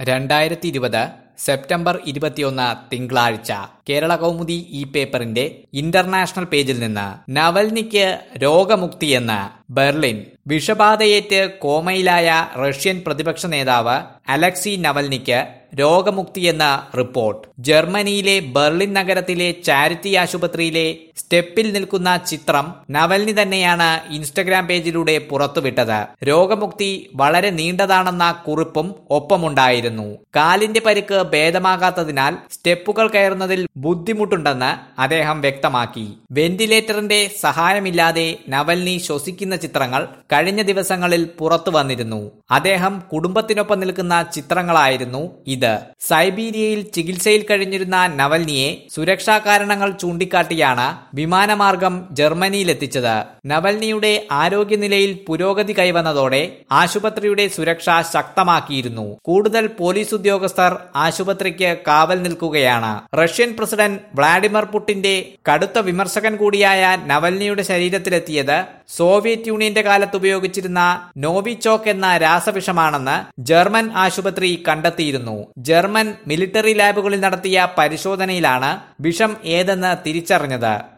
രണ്ടായിരത്തി ഇരുപത് സെപ്റ്റംബർ ഇരുപത്തിയൊന്ന് തിങ്കളാഴ്ച കേരള കൗമുദി ഈ പേപ്പറിന്റെ ഇന്റർനാഷണൽ പേജിൽ നിന്ന് നവൽനിക്ക് രോഗമുക്തിയെന്ന് ബെർലിൻ വിഷബാധയേറ്റ് കോമയിലായ റഷ്യൻ പ്രതിപക്ഷ നേതാവ് അലക്സി നവൽനിക്ക് രോഗമുക്തിയെന്ന റിപ്പോർട്ട് ജർമ്മനിയിലെ ബെർലിൻ നഗരത്തിലെ ചാരിറ്റി ആശുപത്രിയിലെ സ്റ്റെപ്പിൽ നിൽക്കുന്ന ചിത്രം നവൽനി തന്നെയാണ് ഇൻസ്റ്റഗ്രാം പേജിലൂടെ പുറത്തുവിട്ടത് രോഗമുക്തി വളരെ നീണ്ടതാണെന്ന കുറിപ്പും ഒപ്പമുണ്ടായിരുന്നു കാലിന്റെ പരിക്ക് ഭേദമാകാത്തതിനാൽ സ്റ്റെപ്പുകൾ കയറുന്നതിൽ ബുദ്ധിമുട്ടുണ്ടെന്ന് അദ്ദേഹം വ്യക്തമാക്കി വെന്റിലേറ്ററിന്റെ സഹായമില്ലാതെ നവൽനി ശ്വസിക്കുന്ന ചിത്രങ്ങൾ കഴിഞ്ഞ ദിവസങ്ങളിൽ പുറത്തു വന്നിരുന്നു അദ്ദേഹം കുടുംബത്തിനൊപ്പം നിൽക്കുന്ന ചിത്രങ്ങളായിരുന്നു ഇത് സൈബീരിയയിൽ ചികിത്സയിൽ കഴിഞ്ഞിരുന്ന നവൽനിയെ സുരക്ഷാ കാരണങ്ങൾ ചൂണ്ടിക്കാട്ടിയാണ് വിമാനമാർഗം ജർമ്മനിയിലെത്തിച്ചത് നവൽനിയുടെ ആരോഗ്യനിലയിൽ പുരോഗതി കൈവന്നതോടെ ആശുപത്രിയുടെ സുരക്ഷ ശക്തമാക്കിയിരുന്നു കൂടുതൽ പോലീസ് ഉദ്യോഗസ്ഥർ ആശുപത്രിക്ക് കാവൽ നിൽക്കുകയാണ് റഷ്യൻ പ്രസിഡന്റ് വ്ളാഡിമിർ പുടിന്റെ കടുത്ത വിമർശകൻ കൂടിയായ നവൽനിയുടെ ശരീരത്തിലെത്തിയത് സോവിയറ്റ് യൂണിയന്റെ കാലത്ത് ഉപയോഗിച്ചിരുന്ന നോവിചോക്ക് എന്ന രാസവിഷമാണെന്ന് ജർമ്മൻ ആശുപത്രി കണ്ടെത്തിയിരുന്നു ജർമ്മൻ മിലിറ്ററി ലാബുകളിൽ നടത്തിയ പരിശോധനയിലാണ് വിഷം ഏതെന്ന് തിരിച്ചറിഞ്ഞത്